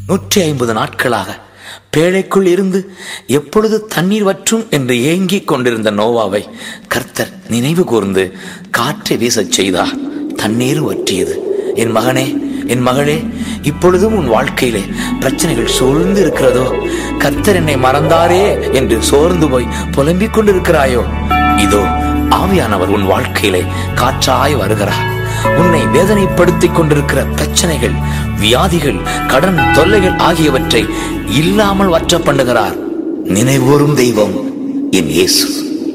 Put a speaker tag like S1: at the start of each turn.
S1: நூற்றி ஐம்பது நாட்களாக பேழைக்குள் இருந்து எப்பொழுது தண்ணீர் வற்றும் என்று ஏங்கிக் கொண்டிருந்த நோவாவை கர்த்தர் நினைவு கூர்ந்து காற்றை வீசச் செய்தார் தண்ணீர் வற்றியது என் மகனே என் மகளே இப்பொழுதும் உன் வாழ்க்கையிலே பிரச்சனைகள் சூழ்ந்து இருக்கிறதோ கர்த்தர் என்னை மறந்தாரே என்று சோர்ந்து போய் புலம்பிக் கொண்டிருக்கிறாயோ இதோ ஆவியானவர் உன் வாழ்க்கையிலே காற்றாய் வருகிறார் உன்னை வேதனைப்படுத்திக் கொண்டிருக்கிற பிரச்சனைகள் வியாதிகள் கடன் தொல்லைகள் ஆகியவற்றை இல்லாமல் வற்ற பண்ணுகிறார் நினைவூரும் தெய்வம் என் இயேசு